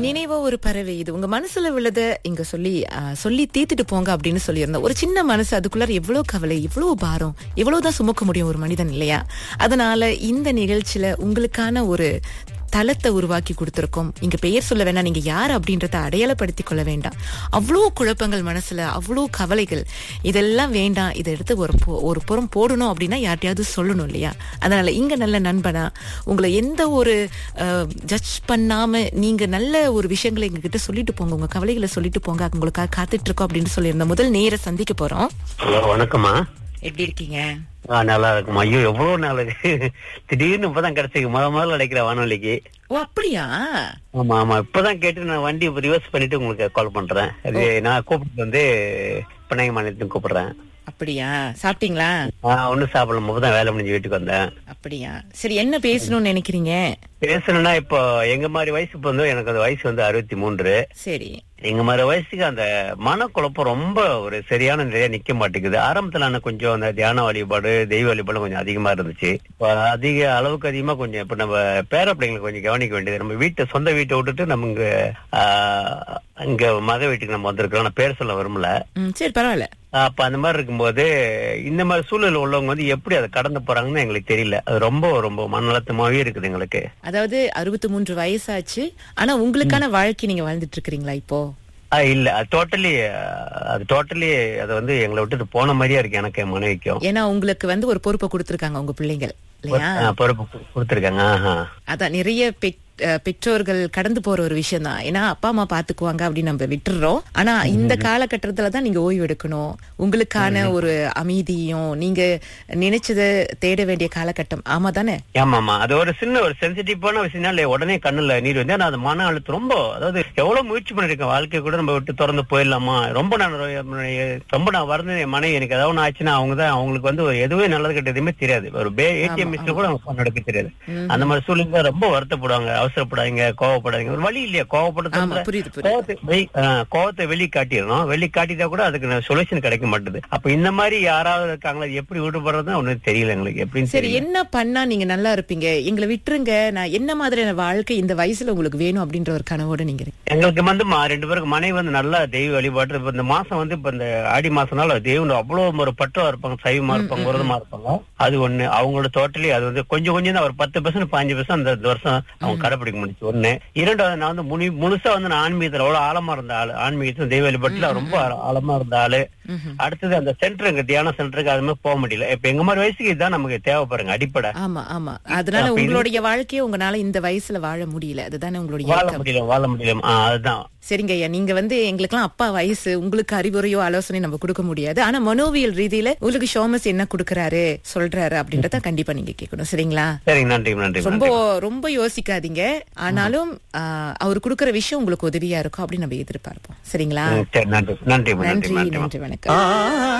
நினைவோ ஒரு பறவை இது உங்க மனசுல உள்ளத இங்க சொல்லி ஆ, சொல்லி தீத்துட்டு போங்க அப்படின்னு சொல்லியிருந்தோம் ஒரு சின்ன மனசு அதுக்குள்ளார எவ்வளவு கவலை எவ்வளவு பாரம் எவ்வளவுதான் சுமக்க முடியும் ஒரு மனிதன் இல்லையா அதனால இந்த நிகழ்ச்சியில உங்களுக்கான ஒரு தளத்தை உருவாக்கி கொடுத்திருக்கோம் இங்க பெயர் சொல்ல வேண்டாம் நீங்க யார் அப்படின்றத அடையாளப்படுத்திக் கொள்ள வேண்டாம் அவ்வளோ குழப்பங்கள் மனசுல அவ்வளோ கவலைகள் இதெல்லாம் வேண்டாம் இதை எடுத்து ஒரு பு- ஒரு புறம் போடணும் அப்படின்னா யார்ட்டையாவது சொல்லணும் இல்லையா அதனால இங்க நல்ல நண்பனா உங்களை எந்த ஒரு ஜட்ஜ் பண்ணாம நீங்க நல்ல ஒரு விஷயங்களை எங்க கிட்ட சொல்லிட்டு போங்க உங்க கவலைகளை சொல்லிட்டு போங்க உங்களுக்காக காத்துட்டு இருக்கோம் அப்படின்னு சொல்லியிருந்தோம் முதல் நேர சந்திக்க போறோம் ஹலோ வணக்கம்மா எப்படி இருக்கீங்க ஆ நல்லா இருக்குமா ஐயோ எவ்வளவு நாள் திடீர்னு இப்பதான் கிடைச்சிருக்கு முத முதல்ல அடைக்கிற வானொலிக்கு ஓ அப்படியா ஆமா ஆமா இப்பதான் கேட்டு நான் வண்டி ரிவர்ஸ் பண்ணிட்டு உங்களுக்கு கால் பண்றேன் அது நான் கூப்பிட்டு வந்து பிணைய மாநிலத்துக்கு கூப்பிடுறேன் அப்படியா சாப்பிட்டீங்களா ஆஹ் ஒன்னும் சாப்பிடல இப்பதான் வேலை முடிஞ்சு வீட்டுக்கு வந்தேன் அப்படியா சரி என்ன பேசணும்னு நினைக்கிறீங்க பேசணும்னா இப்போ எங்க மாதிரி வயசு இப்போ வந்து எனக்கு அந்த வயசு வந்து அறுபத்தி மூன்று சரி எங்க மாதிரி வயசுக்கு அந்த மனக்குழப்பம் ரொம்ப ஒரு சரியான நிலையா நிக்க மாட்டேங்குது ஆரம்பத்துல நான் கொஞ்சம் அந்த தியான வழிபாடு தெய்வ வழிபாடு கொஞ்சம் அதிகமா இருந்துச்சு இப்ப அதிக அளவுக்கு அதிகமா கொஞ்சம் இப்ப நம்ம பேர பிள்ளைங்களை கொஞ்சம் கவனிக்க வேண்டியது நம்ம வீட்டை சொந்த வீட்டை விட்டுட்டு நம்ம இங்க ஆஹ், இங்க மக வீட்டுக்கு நம்ம வந்திருக்கிறோம் நான் பேர் சொல்ல விரும்பல ம் சரி பரவாயில்ல அப்ப அந்த மாதிரி இருக்கும்போது இந்த மாதிரி சூழல் உள்ளவங்க வந்து எப்படி அதை கடந்து போறாங்கன்னு எங்களுக்கு தெரியல அது ரொம்ப ரொம்ப மனநலத்தமாவே இருக்குது எங்களுக்கு அதாவது அறுபத்தி மூன்று வயசாச்சு ஆனா உங்களுக்கான வாழ்க்கை நீங்க வாழ்ந்துட்டு இருக்கிறீங்களா இப்போ ஆ, இல்ல அது டோட்டலி அது டோட்டலி அது வந்து எங்களை விட்டுட்டு போன மாதிரியா இருக்கு எனக்கு என் மனைவிக்கும் ஏன்னா உங்களுக்கு வந்து ஒரு பொறுப்பை கொடுத்திருக்காங்க உங்க பிள்ளைங்கள் இல்லையா ஆ, பொறுப்பு கு- கொடுத்திருக்காங்க ஆஹா. அதான் நிறைய பெற்- அஹ் பெற்றோர்கள் கடந்து போற ஒரு விஷயம் தான் ஏன்னா அப்பா அம்மா பாத்துக்குவாங்க அப்படின்னு நம்ம விட்டுறோம் ஆனா இந்த காலகட்டத்துல தான் நீங்க ஓய்வு எடுக்கணும் உங்களுக்கான ஒரு அமைதியும் நீங்க நினைச்சதை தேட வேண்டிய காலகட்டம் ஆமா தானே ஆமாமா அது ஒரு சின்ன ஒரு சென்சிட்டிவான விஷயம்னால உடனே கண்ணுல நீர் வந்து ஆனா அது மன அழுத்தம் ரொம்ப அதாவது எவ்வளவு முயற்சி பண்ணிருக்கேன் வாழ்க்கை கூட நம்ம விட்டு திறந்து போயிடலாமா ரொம்ப நான் ரொ- ரொம்ப நான் வரது என் மனைவி எனக்கு ஏதாவது ஒண்ணு ஆச்சுன்னா அவங்க தான் அவங்களுக்கு வந்து ஒரு எதுவுமே நல்லது கெட்ட எதுவுமே தெரியாது ஒரு பே ஏடிஎம் மிஸ்ல கூட அவங்க phone எடுக்க தெரியாது அந்த மாதிரி சூழ்நிலை ரொம்ப வருத்தப்படுவாங்க அவசரப்படாதீங்க கோவப்படாதீங்க ஒரு வழி இல்லையா ஆமா கோவப்படுறது புரியுது புரியுது கோவத்தை வெளி- ஆ, கோவத்தை வெளி காட்டிடணும் வெளி காட்டிட்டா கூட அதுக்கு சொல்யூஷன் கிடைக்க மாட்டுது அப்ப இந்த மாதிரி யாராவது இருக்காங்களா அது எப்படி விடுபடுறது ஒன்னும் தெரியல எங்களுக்கு எப்படின்னு சரி தெரியல என்ன பண்ணா நீங்க நல்லா இருப்பீங்க எங்களை விட்டுருங்க நான் என்ன மாதிரியான வாழ்க்கை இந்த வயசுல உங்களுக்கு வேணும் அப்படின்ற ஒரு கனவோட நீங்க இருக்கீங்க. எங்களுக்கு வந்து மா- ரெண்டு பேருக்கு மனைவி வந்து நல்லா தெய்வ வழிபாட்டு இப்ப இந்த மாசம் வந்து இப்ப இந்த ஆடி மாசம்னால தெய்வம் அவ்வளவு ஒரு பட்டுவா இருப்பாங்க சைவமா இருப்பாங்க விரதமா இருப்பாங்க அது ஒண்ணு அவங்களோட டோட்டலி அது வந்து கொஞ்சம் கொஞ்சம் தான் ஒரு பத்து பெர்சன்ட் பாஞ்சு பெர்சன்ட் அந்த இந்த வருஷம் அவங்க கடைபிடிக்க முடிச்சு ஒண்ணு இரண்டாவது நான் வந்து முனி முழுசா வந்து நான் ஆன்மீகத்துல அவ்வளவு ஆழமா இருந்த ஆளு ஆன்மீகத்துல தெய்வ வழிபாட்டுல ரொம்ப ஆழ- ஆழமா இருந்த ஆளு அடுத்தது அந்த சென்டர் எங்க தியான சென்டருக்கு அது மாதிரி போக முடியல இப்ப எங்க மாதிரி வயசுக்கு இதுதான் நமக்கு தேவைப்படுங்க அடிப்படை ஆமா ஆமா அதனால அப்ப இது- உங்களுடைய வாழ்க்கையை உங்களால இந்த வயசுல வாழ முடியல அதுதானே உங்களுடைய வாழ ஏக்கம் முடியல வாழ முடியல ஆ, அதுதான் சரிங்க ஐயா நீங்க வந்து எங்களுக்கெல்லாம் அப்பா வயசு உங்களுக்கு அறிவுரையோ ஆலோசனை நம்ம கொடுக்க முடியாது ஆனா மனோவியல் ரீதியில உங்களுக்கு ஷோமஸ் என்ன கொடுக்கறாரு சொல்றாரு அப்படின்றத கண்டிப்பா நீங்க கேட்கணும் சரிங்களா சரிங்க நன்றி நன்றி ரொம்ப நன்றி ரொம்ப யோசிக்காதீங்க ஆனாலும் ஆஹ், அவர் கொடுக்கற விஷயம் உங்களுக்கு உதவியா இருக்கும் அப்படின்னு நம்ம எதிர்பார்ப்போம் சரிங்களா ம், சரி நன்றி நன்றி நன்றி நன்றி நன்றி நன்றி வணக்கம்